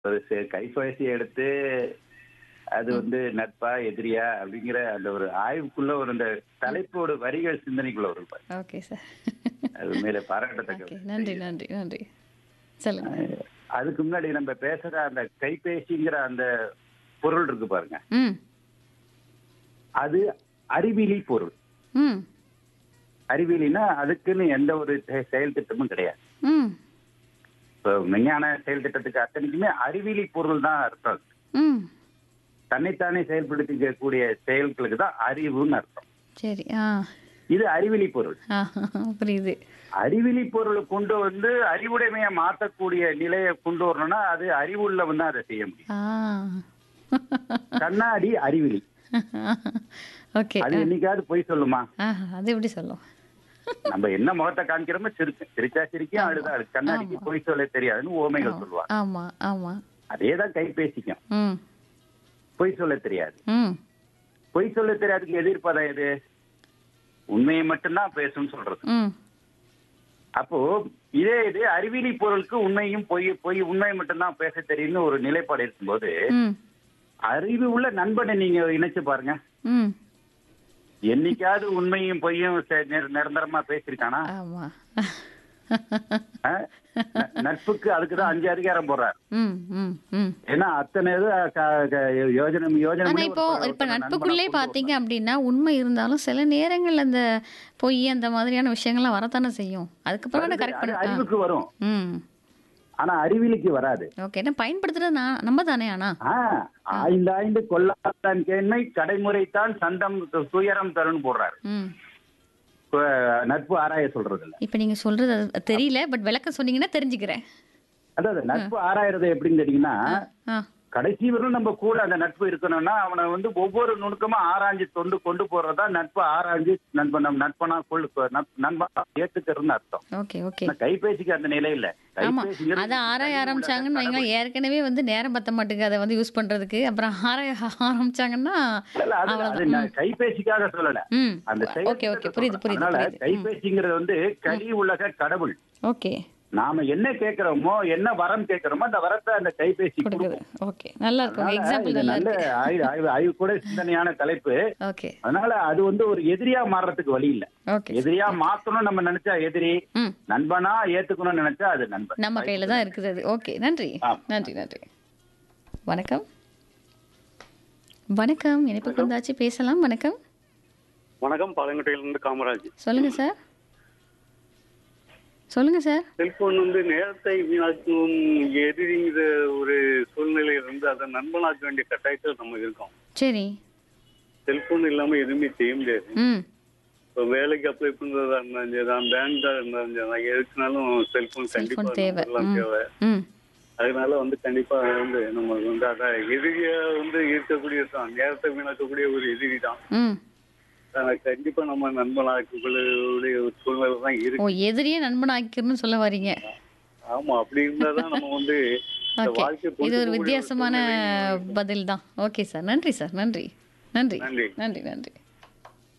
ஒரு சே- கைபேசி எடுத்து அது வந்து நட்பா எதிரியா அப்படிங்கிற அந்த ஒரு ஆய்வுக்குள்ள ஒரு அந்த தலைப்போட வரிகள் சிந்தனைக்குள்ள வரும் பாரு. ஓகே சார் அது மேலே பாராட்டத்தக்க ஓகே நன்றி நன்றி நன்றி சொல்லுங்க அஹ், அதுக்கு முன்னாடி நம்ம பேசுற அந்த கைபேசிங்கிற அந்த பொருள் இருக்கு பாருங்க ம் அது அறிவியலி பொருள் ம் அறிவியலினா அதுக்குன்னு எந்த ஒரு செ- செயல் திட்டமும் கிடையாது ம் இப்போ விஞ்ஞான செயல் திட்டத்துக்கு அத்தனைக்குமே அறிவியலி பொருள் தான் அர்த்தம் ம் தன்னைத்தானே செயல்படுத்திக்கக்கூடிய செயல்களுக்கு தான் அறிவுன்னு அர்த்தம் சரி ஆ இது அறிவியலி பொருள் ஆ புரியுது அறிவியலி பொருளை கொண்டு வந்து அறிவுடைமையை மாற்றக்கூடிய நிலையை கொண்டு வரணும்னா அது அறிவுள்ளவன் தான் அதை செய்ய முடியும் ஆ கண்ணாடி அறிவிலி ஓகே அது என்னைக்காவது பொய் சொல்லுமா ஆ அது எப்படி சொல்லும் நம்ம என்ன முகத்தை காமிக்கிறோமோ சிரிக்கும் சிரிச்சா சிரிக்கும் அழுதா அழுது கண்ணாடிக்கு பொய் சொல்ல தெரியாதுன்னு ஓமைகள் சொல்லுவாங்க ஆமா ஆமா அதே தான் கைபேசிக்கும் ம் பொய் சொல்ல தெரியாது ம் பொய் சொல்ல தெரியாதுக்கு எதிர்ப்பதா எது உண்மையை மட்டும்தான் பேசும்னு சொல்றது ம் அப்போ இதே இது அறிவியலி பொருளுக்கு உண்மையும் பொய் பொய் உண்மை மட்டும்தான் பேச தெரியும்னு ஒரு நிலைப்பாடு இருக்கும்போது ம் அறிவு உள்ள நண்பனை நீங்க இணைச்சு பாருங்க ம் என்னைக்காவது உண்மையும் பொய்யும் சே- நிர- நிரந்தரமா பேசியிருக்கானா ஆமா ஆ? ந- நட்புக்கு அதுக்குதான் அஞ்சு அதிகாரம் போடுறாரு ம் ம் ம் ஏன்னா அத்தனை இது க- க- யோஜனை யோஜனை ஆனா பண்ணி இப்போ ஒரு- இப்ப ஒரு நட்புக்குள்ளே நண்பனை பாத்தீங்க அப்படின்னா உண்மை இருந்தாலும் சில நேரங்கள்ல அந்த பொய் அந்த மாதிரியான விஷயங்கள்லாம் வரத்தானே செய்யும் அதுக்கப்புறம் வருது. கரெக்ட் அது பண்ண அறிவுக்கு வரும் ம் ஆனா அறிவியலுக்கு வராது ஓகே என்ன பயன்படுத்துறது நான் நம்ம தானே ஆனா ஆ, ஆய்ந்து ஆய்ந்து கொள்ளாதான் கேண்மை கடைமுறைத்தான் சந்தம் து- துயரம் தருன்னு போடுறாரு ம் இப்ப நட்பு ஆராய சொல்றது இல்ல இப்போ நீங்க சொல்றது அது தெரியல பட் விளக்கம் சொன்னீங்கன்னா தெரிஞ்சுக்கிறேன் அதாவது நட்பு ஆராயறது எப்படின்னு கேட்டீங்கன்னா ஆ கடைசி வரையும் நம்ம கூட அந்த நட்பு இருக்கணும்னா அவனை வந்து ஒவ்வொரு நுணுக்கமா ஆராய்ஞ்சு தொண்டு கொண்டு போறதா நட்பு ஆராய்ஞ்சு நண்பன் நம்ம நட்பனா கொள் நட்ப- நண்பனா ஏத்துக்கிறதுன்னு அர்த்தம் ஓகே ஓகே ஆனா கைபேசிக்கு அந்த நிலை இல்ல ஆமா கைபேசிங்கிறது அதை ஆராய ஆரம்பிச்சாங்கன்னு வைங்களேன் ஏற்கனவே வந்து நேரம் பத்த மாட்டேங்குது அதை வந்து யூஸ் பண்றதுக்கு அப்புறம் ஆராய ஆரம்பிச்சாங்கன்னா இல்ல, அது அது நான் கைபேசிக்காக சொல்லல ம் அந்த செயல் ஓகே ஓகே திட்டத்தை புரியுது சொல்றேன். புரியுது அதனால புரியுது ம், கைபேசிங்கிறது வந்து கலி உலக கடவுள் ஓகே நாம என்ன கேக்குறோமோ என்ன வரம் கேக்குறோமோ அந்த வரத்தை அந்த கைபேசி கொடுக்குது கொடுக்கும் ஓகே நல்லா இருக்கும் அதனால எக்ஸாம்பிள் இது நல்லா நல்ல இருக்கு ஆய்வு ஆய்வு ஆய்வு கூட சிந்தனையான தலைப்பு ஓகே அதனால அது வந்து ஒரு எதிரியா மாறுறதுக்கு வழி இல்ல ஓகே எதிரியா மாத்தணும் நம்ம நினைச்சா எதிரி ம் நண்பனா ஏத்துக்கணும்னு நினைச்சா அது நண்பன் நம்ம கையில தான் இருக்குது அது ஓகே நன்றி ஆ. நன்றி நன்றி வணக்கம் வணக்கம் இணைப்புக்கு வந்தாச்சு பேசலாம் வணக்கம் வணக்கம் பாலங்கோட்டையிலிருந்து காமராஜ் சொல்லுங்க சார் சொல்லுங்க சார் செல்போன் வந்து நேரத்தை வீணாக்கும் எதிரிங்கிற ஒரு சூழ்நிலையில இருந்து அதை நண்பனாக்க வேண்டிய கட்டாயத்தில் நம்ம இருக்கோம் சரி செல்போன் இல்லாம எதுவுமே செய்ய முடியாது ம் இப்போ வேலைக்கு அப்ளை பண்றதா இருந்தாலும் சரி தான் பேங்க்கா இருந்தாலும் சரி தான் எதுக்குனாலும் செல்போன் கண்டிப்பா செல்போன் தேவை எல்லாம் ம் தேவை ம் அதனால வந்து கண்டிப்பா வந்து நம்ம வந்து அதை எதிரியா வந்து இருக்கக்கூடிய தான் நேரத்தை வீணாக்கக்கூடிய ஒரு எதிரி தான் ம் அதை கண்டிப்பா நம்ம நண்பனாக்கக்கூடிய ஒரு சூழ்நிலை தான் இருக்கு ஓ எதிரியே நண்பன் ஆக்கிக்கணும்னு சொல்ல வரீங்க ஆமா அப்படி இருந்தாதான் நம்ம வந்து இந்த ஓகே வாழ்க்கையை கொண்டு இது ஒரு போகக்கூடிய வித்தியாசமான சூழ்நிலை பதில் தான் ஓகே சார் நன்றி சார் நன்றி நன்றி நன்றி நன்றி நன்றி